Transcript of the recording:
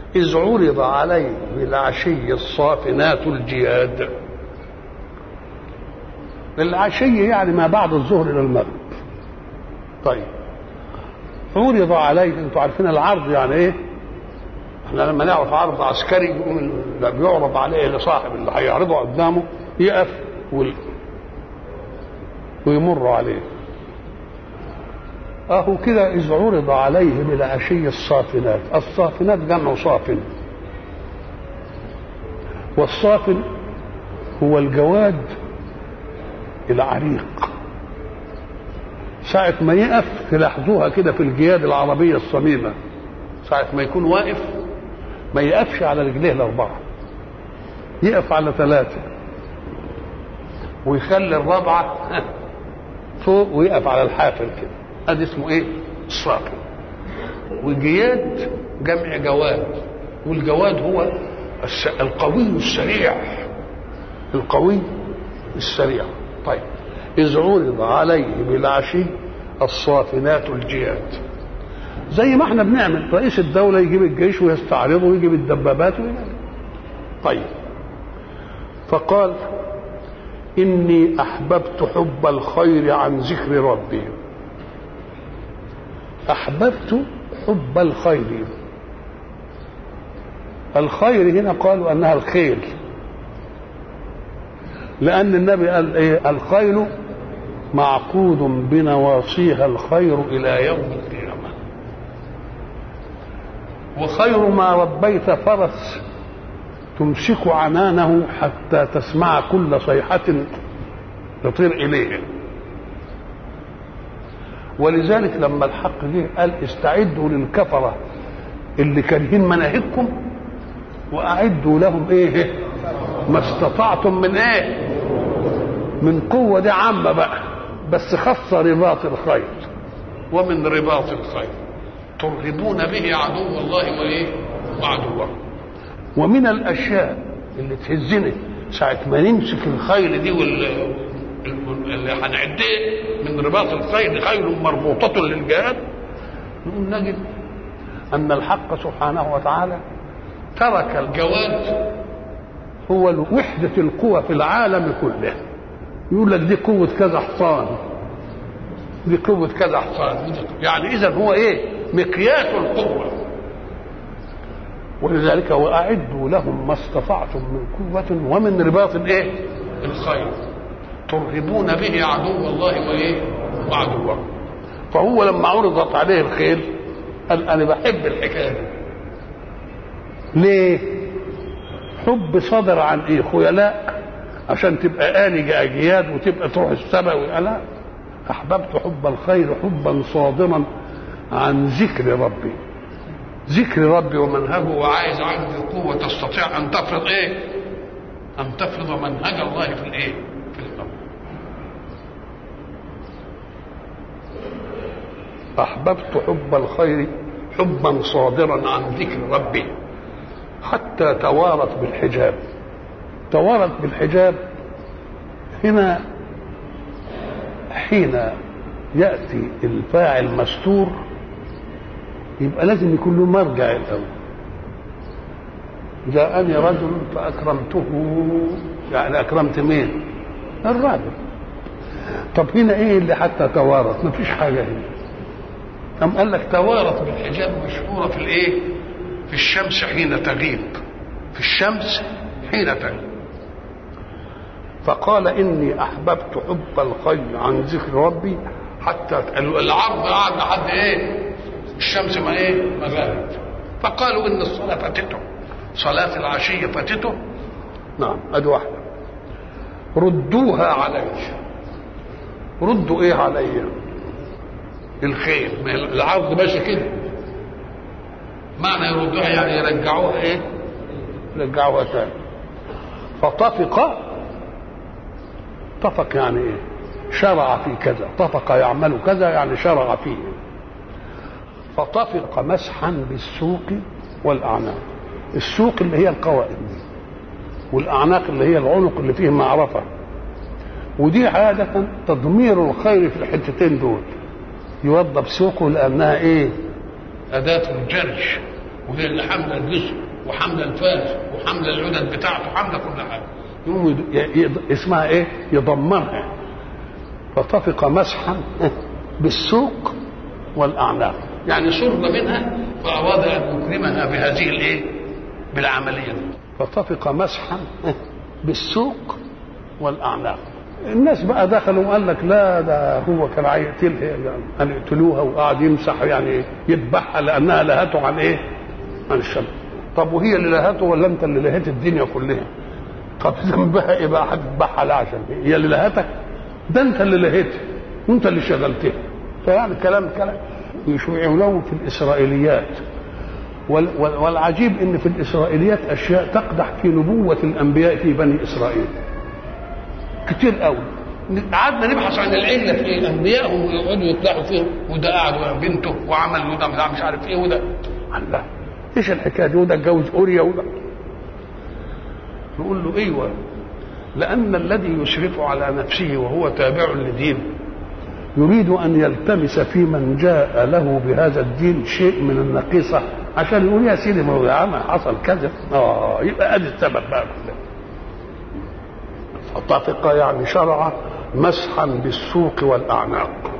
إذ عرض عليه بالعشي الصافنات الجياد العشي يعني ما بعد الظهر إلى المغرب طيب عرض عليه انتوا عارفين العرض يعني ايه احنا لما نعرف عرض عسكري يقوم بيعرض عليه لصاحب اللي هيعرضه قدامه يقف وال... ويمر عليه اهو كده اذ عرض عليه بالعشي الصافنات الصافنات جمع صافن والصافن هو الجواد العريق ساعة ما يقف تلاحظوها كده في الجياد العربية الصميمة ساعة ما يكون واقف ما يقفش على رجليه الأربعة يقف على ثلاثة ويخلي الرابعة فوق ويقف على الحافل كده ادي اسمه ايه الصافن والجياد جمع جواد والجواد هو القوي السريع القوي السريع طيب إذ عرض عليه بالعشي الصافنات الجياد زي ما احنا بنعمل رئيس الدولة يجيب الجيش ويستعرضه ويجيب الدبابات ويجيب. طيب فقال إني أحببت حب الخير عن ذكر ربي أحببت حب الخير الخير هنا قالوا أنها الخيل لأن النبي قال إيه الخيل معقود بنواصيها الخير إلى يوم القيامة وخير ما ربيت فرس تمسك عنانه حتى تسمع كل صيحة تطير إليه ولذلك لما الحق جه قال استعدوا للكفرة اللي كارهين مناهجكم وأعدوا لهم إيه ما استطعتم من إيه من قوة دي عامة بقى بس خاصة رباط الخير ومن رباط الخير ترهبون به عدو الله وايه وعدوه ومن الاشياء اللي تهزنا ساعة ما نمسك الخيل دي وال اللي هنعديه من رباط الخيل خيل مربوطة للجهاد نقول نجد أن الحق سبحانه وتعالى ترك الجواد هو وحدة القوى في العالم كله يقول لك دي قوة كذا حصان دي قوة كذا حصان يعني إذا هو إيه مقياس القوة ولذلك وأعدوا لهم ما استطعتم من قوة ومن رباط الإيه الخير ترهبون به عدو الله وإيه وعدوه فهو لما عرضت عليه الخيل قال أنا بحب الحكاية دي ليه حب صدر عن إيه خيلاء عشان تبقى آلي أجياد وتبقى تروح السماء ولا أحببت حب الخير حبا صادما عن ذكر ربي ذكر ربي ومنهجه وعايز عندي قوة تستطيع أن تفرض إيه؟ أن تفرض منهج الله في الإيه؟ في الأمر. أحببت حب الخير حبا صادرا عن ذكر ربي حتى توارت بالحجاب توارت بالحجاب هنا حين يأتي الفاعل مستور يبقى لازم يكون له مرجع الأول جاءني رجل فأكرمته يعني أكرمت مين؟ الراجل طب هنا إيه اللي حتى توارت؟ ما فيش حاجة هنا أم قال لك توارت بالحجاب مشهورة في الإيه؟ في الشمس حين تغيب في الشمس حين تغيب فقال إني أحببت حب الخير عن ذكر ربي حتى العرض قعد لحد إيه؟ الشمس ما ايه ما غابت فقالوا ان الصلاه فاتته صلاه العشيه فاتته نعم ادي واحده ردوها علي ردوا ايه علي الخير العرض ماشي كده معنى يردوها يعني يرجعوها ايه يرجعوها تاني فطفق طفق يعني ايه شرع في كذا طفق يعمل كذا يعني شرع فيه فطفق مسحا بالسوق والاعناق السوق اللي هي القوائم والاعناق اللي هي العنق اللي فيه معرفه ودي عادة تضمير الخير في الحتتين دول يوضب سوقه لأنها إيه؟ أداة الجرش وهي اللي حامله الجسم وحامله الفاس وحامله العدد بتاعته حامله كل حاجه يقوم يد- ي- ي- اسمها ايه؟ يضمنها فطفق مسحا بالسوق والاعناق يعني سر منها فاراد ان يكرمها بهذه الايه؟ بالعمليه دي فطفق مسحا بالسوق والاعناق الناس بقى دخلوا وقال لك لا ده هو كان هيقتلها يعني ان يقتلوها وقعد يمسح يعني يذبحها لانها لهته عن ايه؟ عن الشمس طب وهي اللي لهته ولا انت اللي لهيت الدنيا كلها؟ طب ذنبها ايه بقى هتذبحها لا عشان إيه؟ هي اللي لهتك ده انت اللي لهيتها وانت اللي شغلتها فيعني كلام كلام يشيعونه في الاسرائيليات وال- وال- والعجيب ان في الاسرائيليات اشياء تقدح في نبوه الانبياء في بني اسرائيل كتير قوي قعدنا نبحث عن العله في ايه انبيائهم ويقعدوا يطلعوا فيهم وده قعد ويا بنته وعمل وده مش عارف ايه وده الله ايش الحكايه دي وده اتجوز اوريا وده نقول له ايوه لان الذي يشرف على نفسه وهو تابع لدين يريد ان يلتمس في من جاء له بهذا الدين شيء من النقيصه عشان يقول يا سيدي ما هو يا عم حصل كذا اه يبقى ادي السبب بقى كله فطفق يعني شرع مسحا بالسوق والاعناق